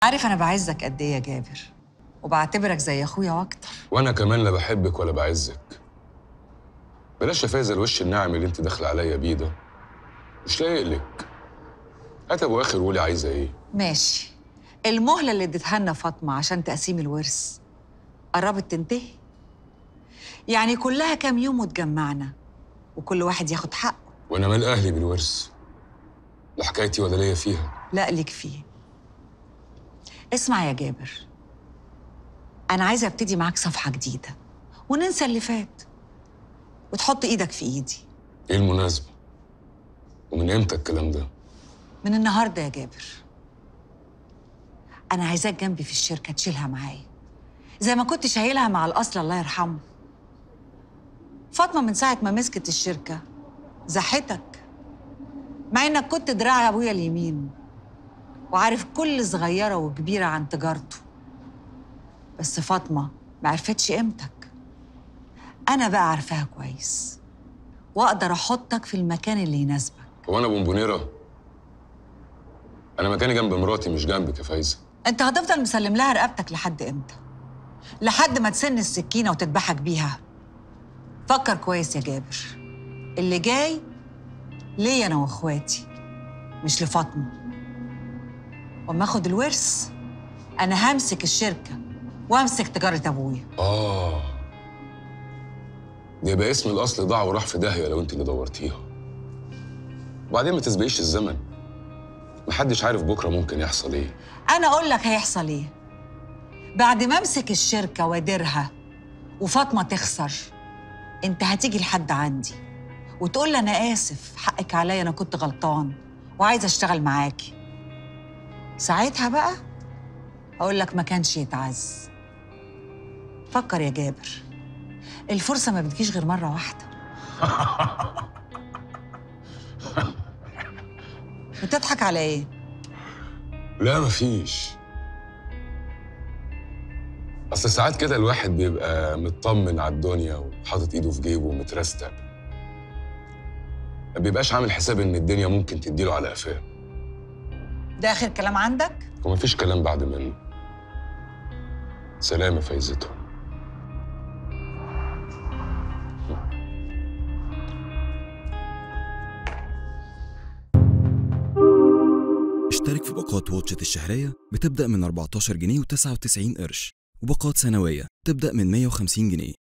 عارف انا بعزك قد ايه يا جابر وبعتبرك زي اخويا واكتر وانا كمان لا بحبك ولا بعزك بلاش يا فايزه الوش الناعم اللي انت داخله عليا بيه ده مش لايق لك هات ابو اخر قولي عايزه ايه ماشي المهله اللي اديتها لنا فاطمه عشان تقسيم الورث قربت تنتهي يعني كلها كام يوم وتجمعنا وكل واحد ياخد حقه وانا مال اهلي بالورث لا حكايتي ولا ليا فيها لا ليك فيه اسمع يا جابر انا عايزه ابتدي معاك صفحه جديده وننسى اللي فات وتحط ايدك في ايدي ايه المناسبه ومن امتى الكلام ده من النهارده يا جابر انا عايزاك جنبي في الشركه تشيلها معايا زي ما كنت شايلها مع الاصل الله يرحمه فاطمه من ساعه ما مسكت الشركه زحتك مع انك كنت دراع ابويا اليمين وعارف كل صغيره وكبيره عن تجارته بس فاطمه ما عرفتش قيمتك انا بقى عارفاها كويس واقدر احطك في المكان اللي يناسبك هو انا بونبونيره انا مكاني جنب مراتي مش جنبك يا فايزه انت هتفضل مسلم لها رقبتك لحد امتى لحد ما تسن السكينه وتذبحك بيها فكر كويس يا جابر اللي جاي ليا انا واخواتي مش لفاطمه واما اخد الورث انا همسك الشركه وامسك تجاره ابويا اه ده يبقى اسم الاصل ضاع وراح في داهيه لو انت اللي دورتيها وبعدين ما تسبقيش الزمن محدش عارف بكره ممكن يحصل ايه انا اقول لك هيحصل ايه بعد ما امسك الشركه واديرها وفاطمه تخسر انت هتيجي لحد عندي وتقول لي انا اسف حقك عليا انا كنت غلطان وعايزه اشتغل معاكي ساعتها بقى اقول لك ما كانش يتعز فكر يا جابر الفرصه ما بتجيش غير مره واحده بتضحك على ايه لا مفيش اصل ساعات كده الواحد بيبقى مطمن على الدنيا وحاطط ايده في جيبه ومترستق ما بيبقاش عامل حساب ان الدنيا ممكن تديله على قفاه ده اخر كلام عندك ومفيش كلام بعد منه سلام يا فايزتهم اشترك في باقات واتشت الشهرية بتبدأ من 14 جنيه و99 قرش وباقات سنوية تبدأ من 150 جنيه